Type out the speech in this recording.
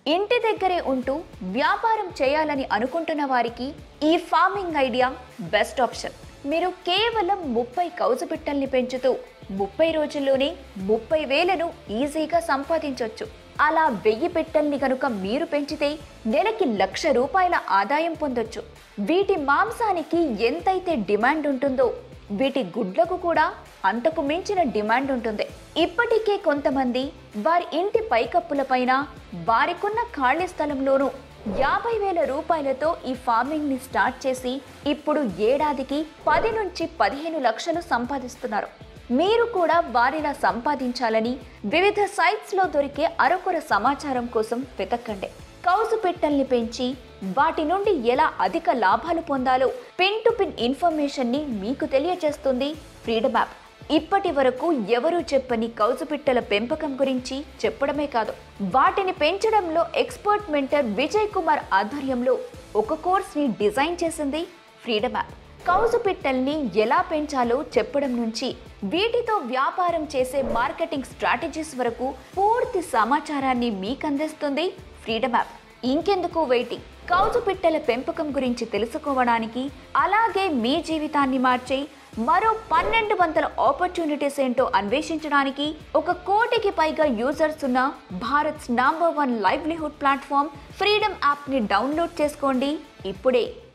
ఇంటి దగ్గరే ఉంటూ వ్యాపారం చేయాలని అనుకుంటున్న వారికి ఈ ఫార్మింగ్ ఐడియా బెస్ట్ ఆప్షన్ మీరు కేవలం ముప్పై కౌజు పిట్టల్ని పెంచుతూ ముప్పై రోజుల్లోనే ముప్పై వేలను ఈజీగా సంపాదించవచ్చు అలా వెయ్యి పెట్టల్ని కనుక మీరు పెంచితే నెలకి లక్ష రూపాయల ఆదాయం పొందొచ్చు వీటి మాంసానికి ఎంతైతే డిమాండ్ ఉంటుందో వీటి గుడ్లకు కూడా అంతకు మించిన డిమాండ్ ఉంటుంది ఇప్పటికే కొంతమంది వారి ఇంటి పైకప్పులపైన వారికున్న ఖాళీ స్థలంలోనూ యాభై వేల రూపాయలతో ఈ ఫార్మింగ్ ని స్టార్ట్ చేసి ఇప్పుడు ఏడాదికి పది నుంచి పదిహేను లక్షలు సంపాదిస్తున్నారు మీరు కూడా వారిలా సంపాదించాలని వివిధ సైట్స్ లో దొరికే అరకొర సమాచారం కోసం వెతకండి కౌసు పెట్టల్ని పెంచి వాటి నుండి ఎలా అధిక లాభాలు పొందాలో పిన్ టు పిన్ ఇన్ఫర్మేషన్ ని మీకు తెలియజేస్తుంది ఫ్రీడమ్ యాప్ ఇప్పటి వరకు ఎవరూ చెప్పని కౌజు పిట్టల పెంపకం గురించి చెప్పడమే కాదు వాటిని పెంచడంలో ఎక్స్పర్ట్ మెంటర్ విజయ్ కుమార్ ఆధ్వర్యంలో ఒక కోర్స్ ని డిజైన్ చేసింది ఫ్రీడమ్ యాప్ కౌజు పిట్టల్ని ఎలా పెంచాలో చెప్పడం నుంచి వీటితో వ్యాపారం చేసే మార్కెటింగ్ స్ట్రాటజీస్ వరకు పూర్తి సమాచారాన్ని మీకు అందిస్తుంది ఫ్రీడమ్ యాప్ ఇంకెందుకు వెయిటింగ్ కౌజు పిట్టల పెంపకం గురించి తెలుసుకోవడానికి అలాగే మీ జీవితాన్ని మార్చే మరో పన్నెండు వందల ఆపర్చునిటీస్ ఏంటో అన్వేషించడానికి ఒక కోటికి పైగా యూజర్స్ ఉన్న Bharat's number one livelihood platform Freedom యాప్ని డౌన్లోడ్ చేసుకోండి ఇప్పుడే